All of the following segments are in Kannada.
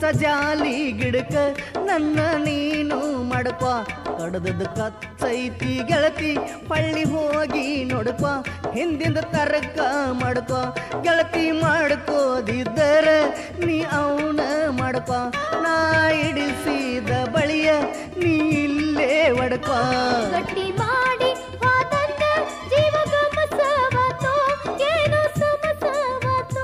ಜಾಲಿ ಗಿಡಕ ನನ್ನ ನೀನು ಮಾಡಪ್ಪ ಕಡದದ ಕಚ್ಚೈತಿ ಗೆಳತಿ ಪಳ್ಳಿ ಹೋಗಿ ನೋಡಪ್ಪ ಹಿಂದಿಂದ ತರಕ ಮಾಡಪ್ಪ ಗೆಳತಿ ಮಾಡ್ಕೋದಿದ್ದರ ನೀ ಅವನ ಮಾಡಪ್ಪ ನಾ ಇಡಿಸಿದ ಬಳಿಯ ನೀ ಇಲ್ಲೇ ಒಡಪ ಗಟ್ಟಿ ಮಾಡಿ ಹೋದಂಗ ಜೀವ ಗಮಸವತೋ ಏನೋ ಸಮಸವತೋ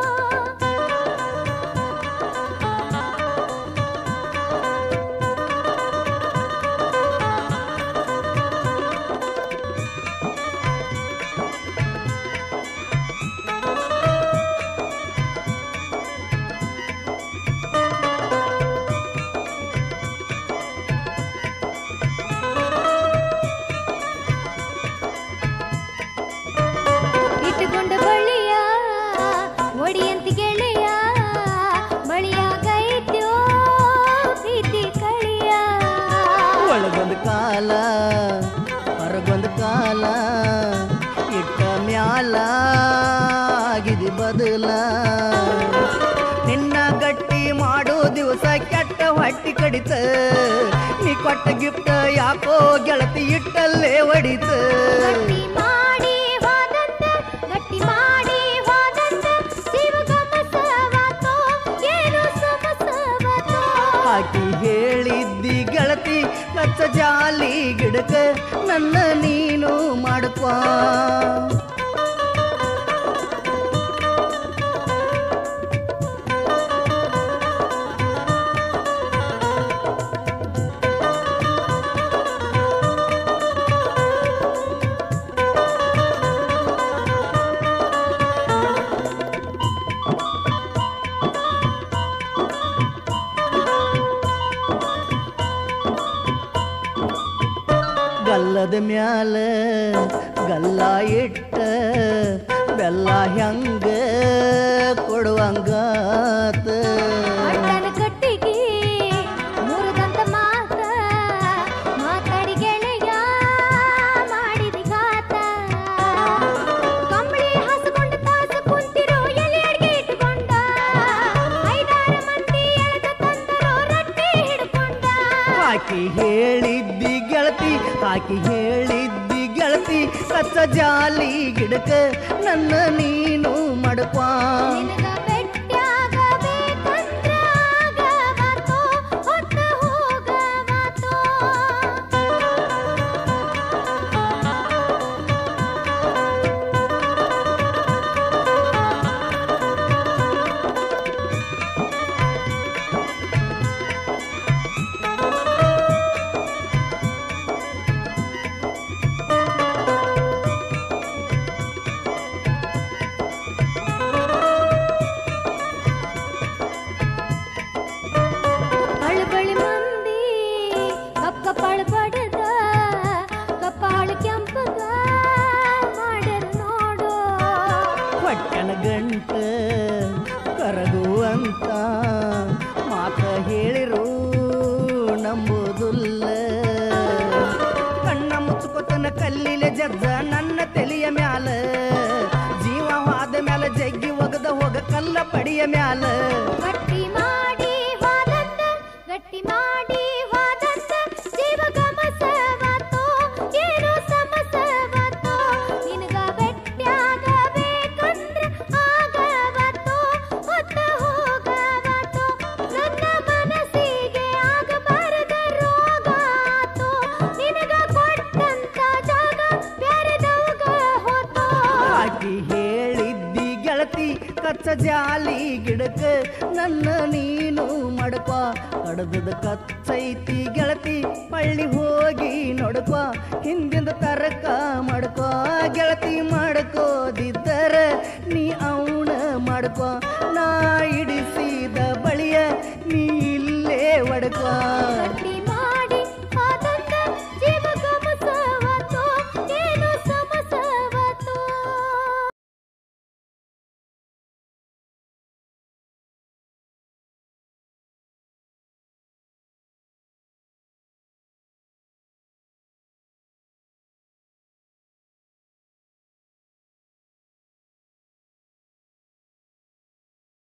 ಇಟ್ಟುಕೊಂಡ ಬಳಿಯ ಒಡಿಯಂತ ಗೆಳೆಯ ಬಳಿಯಾಗೈತ್ಯೋ ಪ್ರೀತಿ ಕಳಿಯ ಒಳಗೊಂದು ಕಾಲ ಹೊರಗೊಂದು ಕಾಲ ಇಟ್ಟ ಮ್ಯಾಲ ಆಗಿದೆ ಬದಲ ನಿನ್ನ ಗಟ್ಟಿ ಮಾಡೋ ದಿವಸ ಕೆಟ್ಟ ಹೊಟ್ಟಿ ಕಡಿತ ನೀ ಕೊಟ್ಟ ಗಿಫ್ಟ್ ಯಾಕೋ ಗೆಳತಿ ಇಟ್ಟಲ್ಲೇ ಹೊಡಿತ ಗಟ್ಟಿ ಮಾಡಿ ಹೋದಂತ ಗಟ್ಟಿ ಮಾಡಿ ಹೋದಂತ ಜೀವ ಗಮಸವತೋ ಏನೋ ಸಮಸವತೋ ಹಾಕಿ ಹೇಳಿದ್ದಿ ಗೆಳತಿ ಕಚ್ಚ ಜಾಲಿ ಗಿಡಕ ನನ್ನ ನೀನು ಮಾಡಪ್ಪ ಗಲ್ಲದ ಮ್ಯಾಲ ಗಲ್ಲ ಇಟ್ಟ ಬೆಲ್ಲ ಹೆಂಗ ಕೊಡುವಂಗಾತ ಅಣ್ಣನ ಕಟ್ಟಿಗೆ ಮುರಿದಂತ ಮಾತ ಮಾತಾಡಿ ಗೆಳೆಯ ಮಾಡಿದಿ ಘಾತ ಕಂಬಳಿ ಹಾಸಿಕೊಂಡು ತಾಸ ಕುಂತಿರೋ ಎಲೆ ಅಡ್ಗೆ ಇಟ್ಕೊಂಡ ಐದಾರು ಮಂದಿ ಎಳೆದ ತಂದರೋ ರೊಟ್ಟಿ ಹಿಡ್ಕೊಂಡ ಹಾಕಿ ಹೇಳಿದ್ದಿ ಗೆಳತಿ ಹಾಕಿ ಹೇಳಿದ್ದಿ ಗೆಳತಿ ಕಚ್ಚ ಜಾಲಿ ಗಿಡಕ ನನ್ನ ನೀನು ಮಡಪ ನಿನಗ ಭೆಟ್ಟ್ಯಾಗಬೇಕಂದ್ರ ಆಗವಾತೋ, ಹೊತ್ತ ಹೋಗವಾತೋ. ಅಳಬಳಿ ಮಂದಿ ಕಪ್ ಕಪಾಳ ಬಡದ ಕಪಾಳ ಕೆಂಪಗ ಮಾಡ್ಯಾರ ನೋಡು ಹೊಟ್ಟನ ಗಂಟ ಕರಗುವಂತ ಮಾತ ಹೇಳಿರು ನಂಬುದಿಲ್ಲ ಕಣ್ಣ ಮುಚ್ಕೋತನ ಕಲ್ಲಿಲೆ ಜಜ್ಜ ನನ್ನ ತಲೆಯ ಮ್ಯಾಲ ಜೀವವಾದ ಮ್ಯಾಲ ಜಗ್ಗಿ ಒಗದ ಹೋಗ ಕಲ್ಲ ಪಡಿಯ ಮ್ಯಾಲ ಗಟ್ಟಿ ಮಾಡಿ ಹೋದಂತ ಗಟ್ಟಿ ಮಾಡಿ ಹೋದಂತ ಜೀವ ಗಮಸವತೋ ಏನೋ ಸಮಸವತೋ ನಿನಗ ಭೆಟ್ಟ್ಯಾಗಬೇಕಂದ್ರ ಆಗವತೋ ಹೊತ್ತ ಹೋಗವತೋ ನನ್ನ ಮನಸ್ಸಿಗೆ ಆಗಬಾರದ ರೋಗ ಆತೋ ನಿನಗ ಕೊಟ್ಟಂತ ಜಾಗ ಬ್ಯಾರೆದವ್ಗ ಹೋತೋ ಹಾಕಿ ಹೇಳಿದ್ದಿ ಗೆಳತಿ ಕಚ್ಚ ಜಾಲಿ ಗಿಡಕ ನನ್ನ ನೀನು ಮಡಪ ಕಡದದ ಕಚ್ಚೈತಿ ಗೆಳತಿ ಪಳ್ಳಿ ಹೋಗಿ ನೋಡಪ್ಪ ಹಿಂದಿಂದ ತರಕ ಮಾಡ್ಕೋ ಗೆಳತಿ ಮಾಡ್ಕೋದಿದ್ದರ ನೀ ಅವನ ಮಾಡ್ಕೋ